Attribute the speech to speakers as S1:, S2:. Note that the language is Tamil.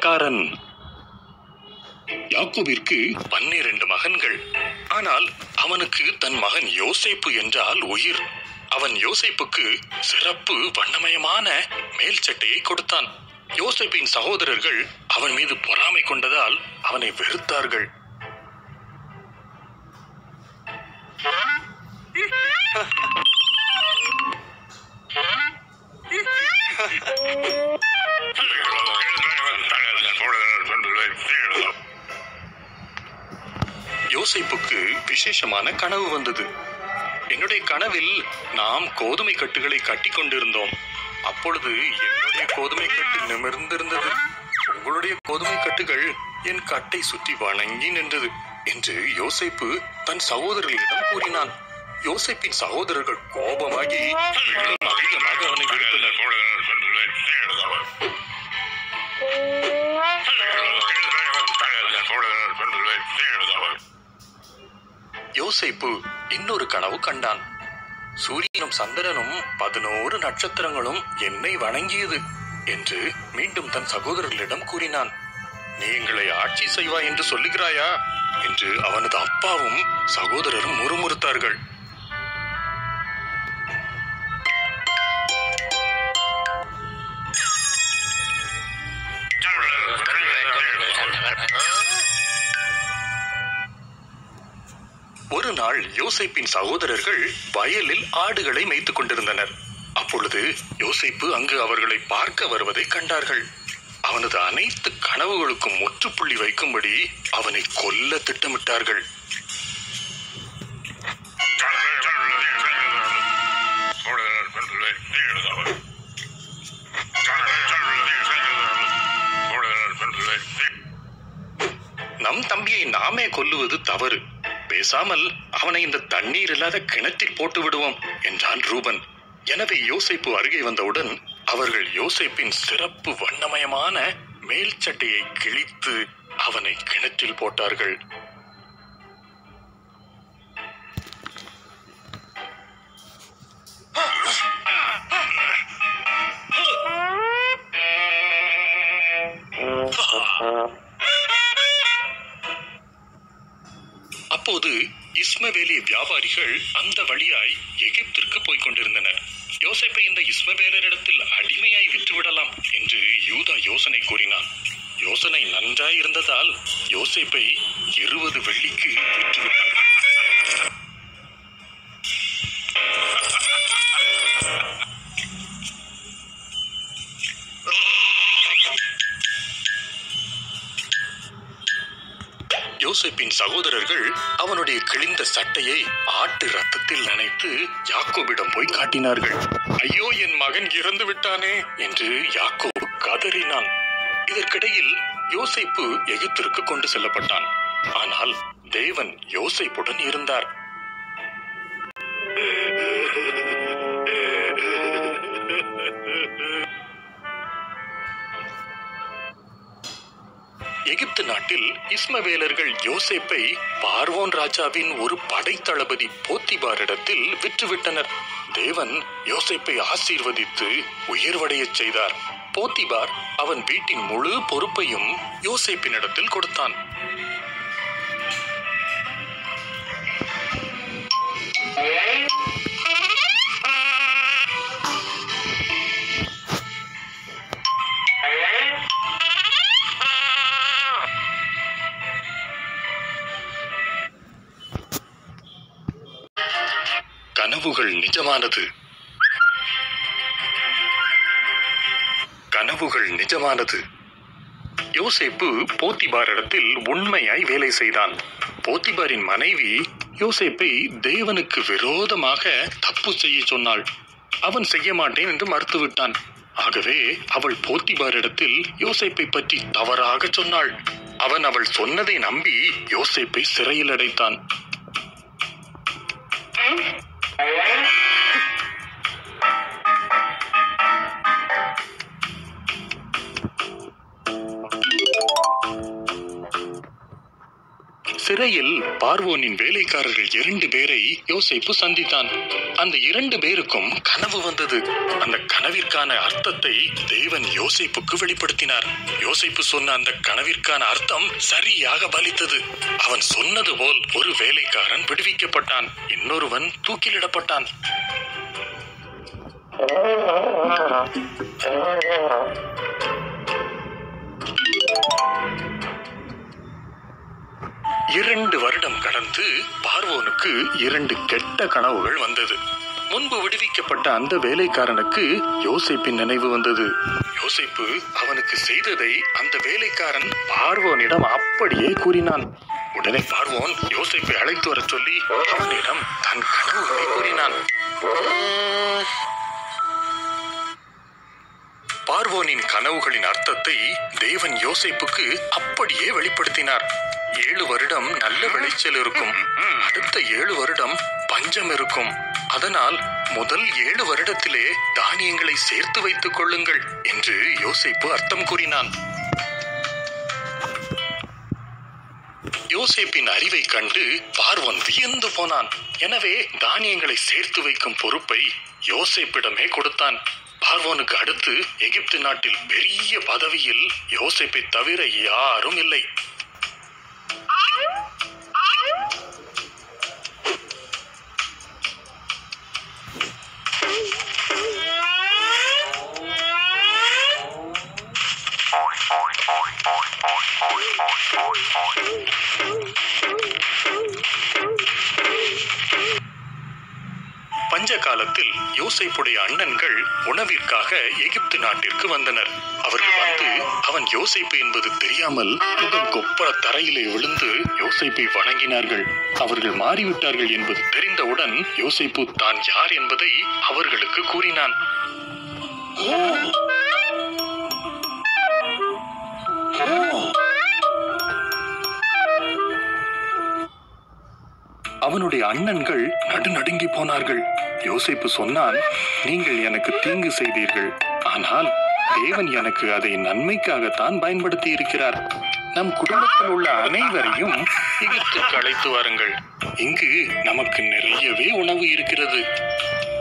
S1: வேலைக்காரன் யாக்கோபிற்கு பன்னிரண்டு மகன்கள் ஆனால் அவனுக்கு தன் மகன் யோசேப்பு என்றால் உயிர் அவன் யோசேப்புக்கு சிறப்பு வண்ணமயமான மேல் சட்டையை கொடுத்தான் யோசேப்பின் சகோதரர்கள் அவன் மீது பொறாமை கொண்டதால் அவனை வெறுத்தார்கள் யோசேப்புக்கு விசேஷமான கனவு வந்தது என்னுடைய கனவில் நாம் கோதுமை கட்டுகளை கட்டி கொண்டிருந்தோம் அப்பொழுது என்னுடைய கோதுமை கட்டு நிமிர்ந்திருந்தது உங்களுடைய கோதுமை கட்டுகள் என் கட்டை சுற்றி வணங்கி நின்றது என்று யோசேப்பு தன் சகோதரர்களிடம் கூறினான் யோசேப்பின் சகோதரர்கள் கோபமாகி இன்னும் அதிகமாக அவனை வெறுத்தனர் யோசேப்பு இன்னொரு கனவு கண்டான் சூரியனும் சந்திரனும் பதினோரு நட்சத்திரங்களும் என்னை வணங்கியது என்று மீண்டும் தன் சகோதரர்களிடம் கூறினான் நீ எங்களை ஆட்சி செய்வாய் என்று சொல்லுகிறாயா என்று அவனது அப்பாவும் சகோதரரும் முறுமுறுத்தார்கள் ஒரு நாள் யோசேப்பின் சகோதரர்கள் வயலில் ஆடுகளை மேய்த்துக் கொண்டிருந்தனர் அப்பொழுது யோசேப்பு அங்கு அவர்களை பார்க்க வருவதை கண்டார்கள் அவனது அனைத்து கனவுகளுக்கும் முற்றுப்புள்ளி வைக்கும்படி அவனை கொல்ல திட்டமிட்டார்கள் நம் தம்பியை நாமே கொல்லுவது தவறு பேசாமல் அவனை இந்த தண்ணீர் இல்லாத கிணற்றில் போட்டு விடுவோம் என்றான் ரூபன் எனவே யோசேப்பு அருகே வந்தவுடன் அவர்கள் யோசேப்பின் சிறப்பு வண்ணமயமான மேல் சட்டையை கிழித்து அவனை கிணற்றில் போட்டார்கள் அப்போது இஸ்மவேலி வியாபாரிகள் அந்த வழியாய் எகிப்திற்கு போய்க் கொண்டிருந்தனர் யோசேப்பை இந்த இஸ்மவேலரிடத்தில் அடிமையாய் விற்றுவிடலாம் என்று யூதா யோசனை கூறினான் யோசனை நன்றாய் இருந்ததால் யோசேப்பை இருபது வெள்ளிக்கு விற்றுவிட்டார்கள் யோசேப்பின் சகோதரர்கள் அவனுடைய கிழிந்த சட்டையை ஆட்டு ரத்தத்தில் நனைத்து யாக்கோபிடம் போய் காட்டினார்கள் ஐயோ என் மகன் இறந்து விட்டானே என்று யாக்கோபு கதறினான் இதற்கிடையில் யோசேப்பு எகிப்திற்கு கொண்டு செல்லப்பட்டான் ஆனால் தேவன் யோசேப்புடன் இருந்தார் எகிப்து நாட்டில் இஸ்மவேலர்கள் யோசேப்பை பார்வோன் ராஜாவின் ஒரு படை தளபதி போத்திபாரிடத்தில் விற்றுவிட்டனர் தேவன் யோசேப்பை ஆசீர்வதித்து உயர்வடையச் செய்தார் போத்திபார் அவன் வீட்டின் முழு பொறுப்பையும் யோசேப்பினிடத்தில் கொடுத்தான் கனவுகள் நிஜமானது கனவுகள் நிஜமானது யோசேப்பு போத்திபாரிடத்தில் உண்மையாய் வேலை செய்தான் போத்திபாரின் மனைவி யோசேப்பை தேவனுக்கு விரோதமாக தப்பு செய்ய சொன்னாள் அவன் செய்ய மாட்டேன் என்று மறுத்துவிட்டான் ஆகவே அவள் போத்திபாரிடத்தில் யோசேப்பை பற்றி தவறாக சொன்னாள் அவன் அவள் சொன்னதை நம்பி யோசேப்பை சிறையில் அடைத்தான் சிறையில் பார்வோனின் வேலைக்காரர்கள் இரண்டு பேரை யோசேப்பு சந்தித்தான் அந்த இரண்டு பேருக்கும் கனவு வந்தது அந்த கனவிற்கான அர்த்தத்தை தேவன் யோசேப்புக்கு வெளிப்படுத்தினார் யோசேப்பு சொன்ன அந்த கனவிற்கான அர்த்தம் சரியாக பலித்தது அவன் சொன்னது போல் ஒரு வேலைக்காரன் விடுவிக்கப்பட்டான் இன்னொருவன் தூக்கிலிடப்பட்டான் இரண்டு வருடம் கடந்து பார்வோனுக்கு இரண்டு கெட்ட கனவுகள் வந்தது முன்பு விடுவிக்கப்பட்ட அந்த வேலைக்காரனுக்கு யோசேப்பின் நினைவு வந்தது யோசேப்பு அவனுக்கு செய்ததை அந்த வேலைக்காரன் பார்வோனிடம் அப்படியே கூறினான் உடனே பார்வோன் யோசேப்பை அழைத்து வரச் சொல்லி அவனிடம் தன் கனவுகளை கூறினான் பார்வோனின் கனவுகளின் அர்த்தத்தை தேவன் யோசேப்புக்கு அப்படியே வெளிப்படுத்தினார் ஏழு வருடம் நல்ல விளைச்சல் இருக்கும் அடுத்த ஏழு வருடம் பஞ்சம் இருக்கும் அதனால் முதல் ஏழு வருடத்திலே தானியங்களை சேர்த்து வைத்துக் கொள்ளுங்கள் என்று யோசேப்பு அர்த்தம் கூறினான் யோசேப்பின் அறிவை கண்டு பார்வன் வியந்து போனான் எனவே தானியங்களை சேர்த்து வைக்கும் பொறுப்பை யோசேப்பிடமே கொடுத்தான் பார்வோனுக்கு அடுத்து எகிப்து நாட்டில் பெரிய பதவியில் யோசேப்பை தவிர யாரும் இல்லை பஞ்ச காலத்தில் யோசேப்புடைய அண்ணன்கள் உணவிற்காக எகிப்து நாட்டிற்கு வந்தனர் அவர்கள் வந்து அவன் யோசேப்பு என்பது தெரியாமல் முகம் கொப்பர தரையிலே விழுந்து யோசேப்பை வணங்கினார்கள் அவர்கள் மாறிவிட்டார்கள் என்பது தெரிந்தவுடன் யோசேப்பு தான் யார் என்பதை அவர்களுக்கு கூறினான் அவனுடைய அண்ணன்கள் நடுநடுங்கி போனார்கள் யோசேப்பு சொன்னான் நீங்கள் எனக்கு தீங்கு செய்தீர்கள் ஆனால் தேவன் எனக்கு அதை நன்மைக்காகத்தான் பயன்படுத்தி இருக்கிறார் நம் குடும்பத்தில் உள்ள அனைவரையும் எகிப்துக்கு அழைத்து வாருங்கள் இங்கு நமக்கு நிறையவே உணவு இருக்கிறது